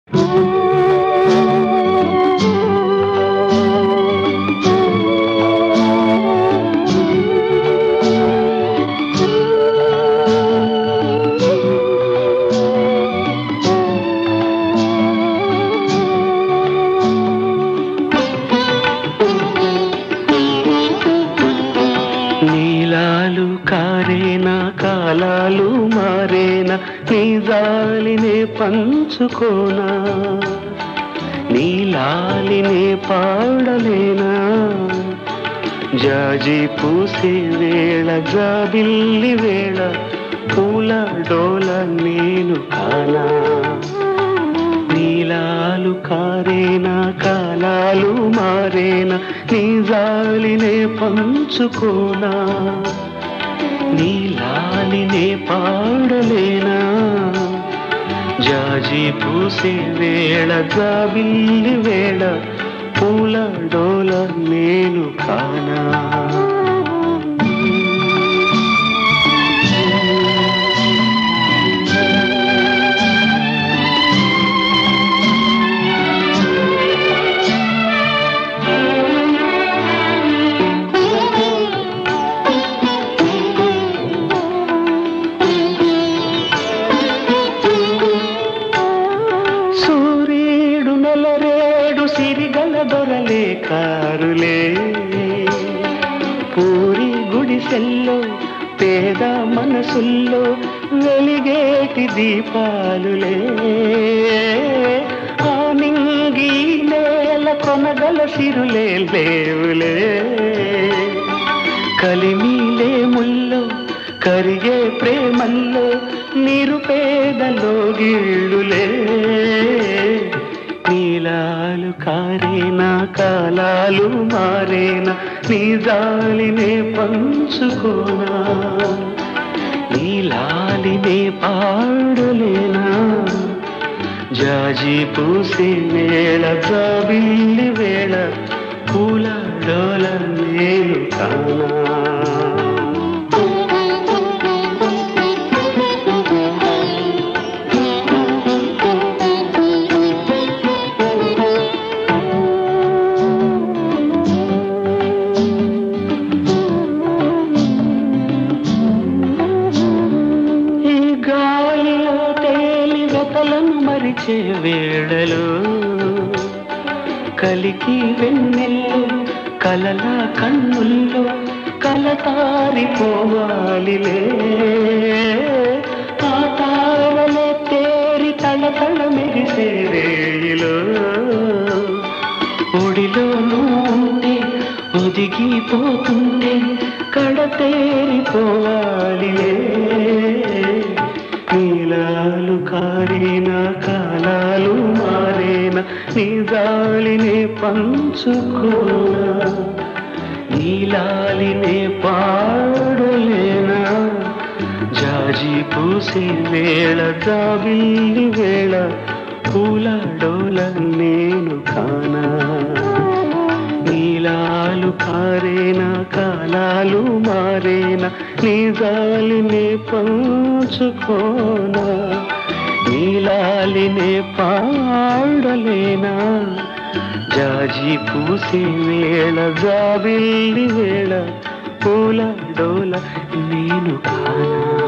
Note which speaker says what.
Speaker 1: నీలాలు కారేనా కాలాలు మారేనా నీ జాలినే పంచుకోనా నీలాలినే పాడలేనా జాజి పూసే వేళ జాబిల్లి వేళ పూల డోల నేను కానా నీలాలు కారేనా కాలాలు మారేనా నీ జాలినే పంచుకోనా నీలాలినే పాడలేనా జాజి పూసే వేళ జాబిల్లి వేళ పూల డోల నేను కానా సూర్యుడు నెలరేడు సిరిగల దొరలే కారులే పూరి గుడిసెల్లో పేద మనసుల్లో వెలిగేటి దీపాలులే ఆ నింగి నేల కొనగల సిరులే లేవులే కలిమిలే ముల్లో కరిగే ప్రేమల్లో నిరుపేదలో గిళ్ళులే నీలాలు కారేనా కాలాలు మారేనా నీ జాలినే పంచుకోనా నీలాలినే పాడలేనా జాజి పూసే వేళ జాబిల్లి వేళ పూల డోల నేను కానా ఈ గాలిలో తేలి వెతలను మరిచే వేళలో కలికి వెన్నెల్లో కలల కన్నుల్లో కలతారిపోవాలిలే ఆ తారలే తేరి తళతళ మెరిసే వేళిలో ఒడిలో ఉంటే ఒదిగిపోతుంటే కడతేరిపోవాలిలే నీలాలు కారేనా కాలాలు మారేనా నీ గాలినే పంచుకోనా నీలాలినే పాడలేనా జాజి పూసే వేళ జాబిల్లి వేళ పూల డోల నేను కానా నీలాలు కారేనా కాలాలు మారేనా నీ జాలినే పంచుకోనా నీలాలినే పాడలేనా జాజి పూసే వేళ జాబిల్లి వేళ పూల డోల నేను కానా